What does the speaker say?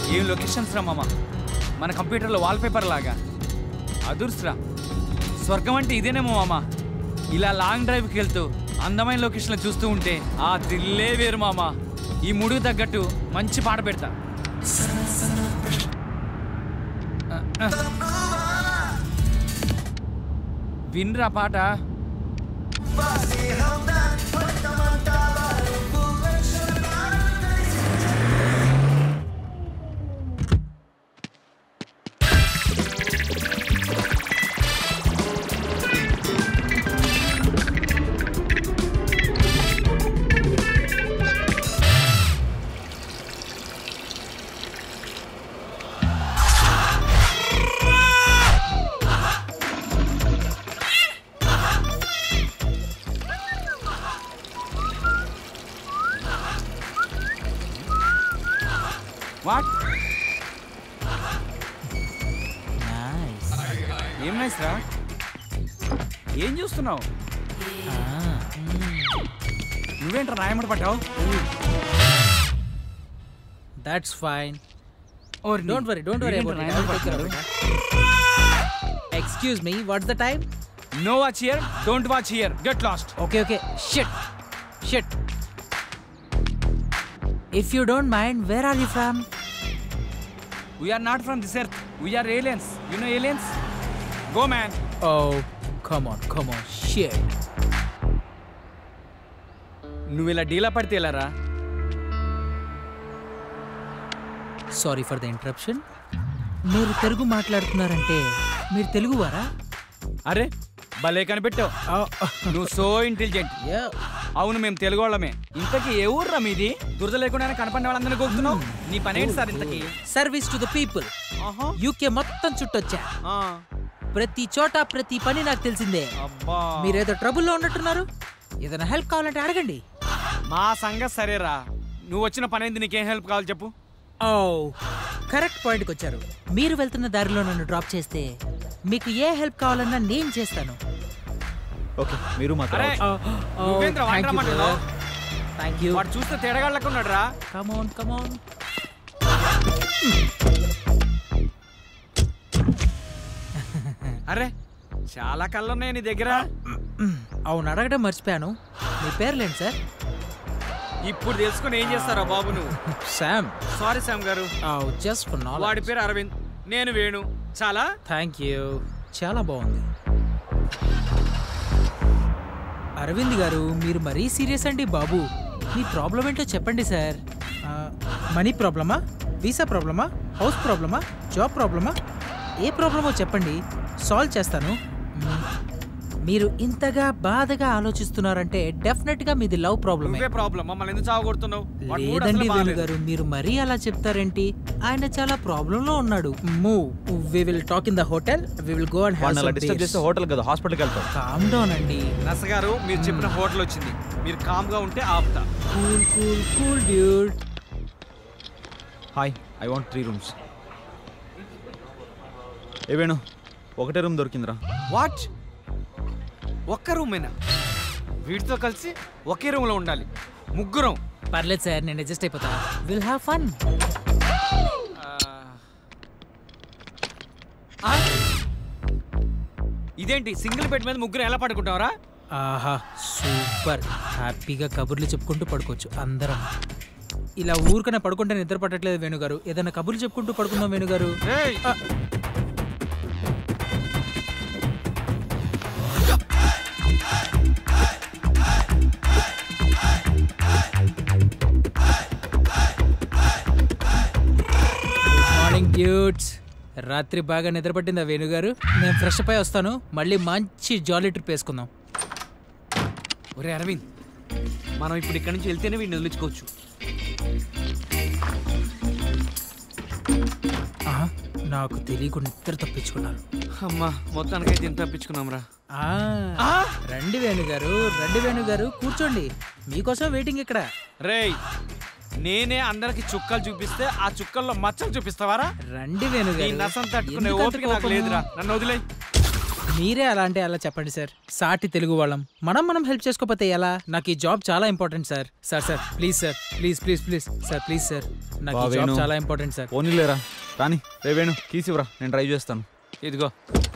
ఏం లొకేషన్స్ రా మామ మన కంప్యూటర్లో వాల్పేపర్ లాగా అదుర్స్రా స్వర్గం అంటే ఇదేనేమో మామ ఇలా లాంగ్ డ్రైవ్కి వెళ్తూ అందమైన లొకేషన్లు చూస్తూ ఉంటే ఆ థ్రిల్లే వేరు మామ ఈ ముడుగు తగ్గట్టు మంచి పాట పెడతా ఆ, ఆ. వినరా పాట వాట్ ఏం నైస్ రా ఏం చూస్తున్నావు నువ్వేంట్రా రాయమట పడ్డావు that's fine or don't worry don't worry about it excuse me what's the time no watch here don't watch here get lost okay okay shit shit if you don't mind where are you from we're not from this earth we're aliens you know aliens go man oh come on come on shit నువ్వు ఇలా డీలా పడితే ఎలారా sorry for the interruption మీరు తెలుగు మాట్లాడుతున్నారంటే మీరు తెలుగువారా అరే భలే కనిపెట్టావు నువ్వు సో ఇంటెలిజెంట్ అవును మేము తెలుగు వాళ్ళమే ఇంతకీ ఏ ఊర్రా మీది దురద లేకుండా కనపడిన వాళ్ళందరినీ గోకుతున్నావు నీ పని ఏంటి సార్ ఇంతకీ సర్వీస్ టు ద పీపుల్ ఆహా. యూకే మొత్తం చుట్టొచ్చా ఆ, ప్రతి చోట ప్రతి పని నాకు తెలిసిందే అబ్బా మీరేదో ట్రబుల్లో ఉన్నట్టున్నారు ఏదైనా హెల్ప్ కావాలంటే అడగండి మా సంగతి సరేరా నువ్వు వచ్చిన పని ఏంది నీకేం హెల్ప్ కావాలి చెప్పు ఓ కరెక్ట్ పాయింట్కి వచ్చారు మీరు వెళ్తున్న దారిలో నన్ను డ్రాప్ చేస్తే మీకు ఏ హెల్ప్ కావాలన్నా నేను చేస్తాను ఓకే మీరు మాత్రం అరే నువ్వేంద్రా వాడిని రమ్మంటున్నావు? థ్యాంక్ యూ వాడు చూస్తే తేడగాళ్ళకున్నాడు రా కమోన్ కమోన్ అరే చాలా కళ్ళు ఉన్నాయి నీ దగ్గర అవును అడగడం మర్చిపోయాను మీ పేర్లేంటి సార్ ఇప్పుడు తెలుసుకుని ఏం చేస్తారా బాబు నువ్వు శామ్ సారీ శామ్ గారు జస్ట్ ఫర్ వాడి నాలెడ్జ్ పేరు అరవింద్ నేను వేణు చాలా థ్యాంక్ యూ చాలా బాగుంది అరవింద్ గారు మీరు మరీ సీరియస్ అండి బాబు మీ ప్రాబ్లం ఏంటో చెప్పండి సార్ ఆ, మనీ ప్రాబ్లమా వీసా ప్రాబ్లమా హౌస్ ప్రాబ్లమా జాబ్ ప్రాబ్లమా ఏ ప్రాబ్లమో చెప్పండి సాల్వ్ చేస్తాను మ్మ్. మీరు ఇంతగా బాధగా ఆలోచిస్తున్నారంటే డెఫినెట్గా మీది లవ్ ప్రాబ్లమే నువ్వే ప్రాబ్లం మమ్మల్ని ఎందుకు చావగొడుతున్నావు వాడి మూడ్ లేదండి అసలు వేణు బాగాలేదు. గారు మీరు మరీ అలా చెప్తారేంటి ఆయన చాలా ప్రాబ్లం లో ఉన్నాడు move we will talk in the hotel we will go and వాడిని అలా డిస్టర్బ్ చేస్తే హోటల్ కదా హాస్పిటల్కి వెళ్తాం కామ్ డౌన్ అండి నర్స్ గారు మీరు చెప్పిన హోటల్ వచ్చింది మీరు కామ్ గా ఉంటే ఆపుతా cool cool cool dude hi I want three rooms ఏ వేణు ఒకటే రూమ్ దొరికిందిరా వాట్ ఒక్క రూమేనా వీటితో కలిసి ఒకే రూమ్ లో ఉండాలి ముగ్గురం పర్లేదు సార్ నేను అడ్జస్ట్ అయిపోతా విల్ హ్యావ్ ఫన్ ఆ? ఇదేంటి సింగిల్ బెడ్ మీద ముగ్గురు ఎలా పడుకుంటావరా ఆహా సూపర్ హ్యాపీగా కబుర్లు చెప్పుకుంటూ పడుకోవచ్చు అందరం ఇలా ఊరికనే పడుకుంటే నిద్ర పట్టట్లేదు వేణుగారు ఏదైనా కబుర్లు చెప్పుకుంటూ పడుకుందాం వేణుగారు ఆ, మార్నింగ్ డ్యూట్స్ రాత్రి బాగా నిద్రపట్టిందా వేణుగారు నేను ఫ్రెష్ అప్ అయి వస్తాను మళ్ళీ మంచి జాలీ ట్రిప్ వేసుకుందాం ఒరే అరవింద్ మనం ఇప్పుడు ఇక్కడి నుంచి వెళ్తేనే వీడిని వదిలించుకోవచ్చు ఆ, నాకు తెలియకుండా నిద్ర తప్పించుకున్నారు అమ్మా మొత్తానికైతే ఇంత తప్పించుకున్నాం రా ఆ, రండి వేణుగారు రండి వేణుగారు కూర్చోండి మీకోసం వెయిటింగ్ ఇక్కడ రేయ్ నేనే అందరికి చుక్కలు చూపిస్తే ఆ చుక్కల్లో మచ్చలు చూపిస్తావారా రండి నీ వేణుగారు నసం తట్టుకునే ఎందుకంత ఓపిక నాకు కోపము? లేదురా నన్ను వదిలే మీరే అలా అంటే అలా చెప్పండి సార్ సాటి తెలుగు వాళ్ళం మనం మనం హెల్ప్ చేసుకోకపోతే ఎలా నాకు ఈ జాబ్ చాలా important sir sir sir please sir please please please sir please sir నాకు ఈ బా జాబ్ వేణు. చాలా ఇంపార్టెంట్ సార్ పోనీలేరా రాని రే వేణు కీస్ ఇవ్వరా నేను డ్రైవ్ చేస్తాను ఇదిగో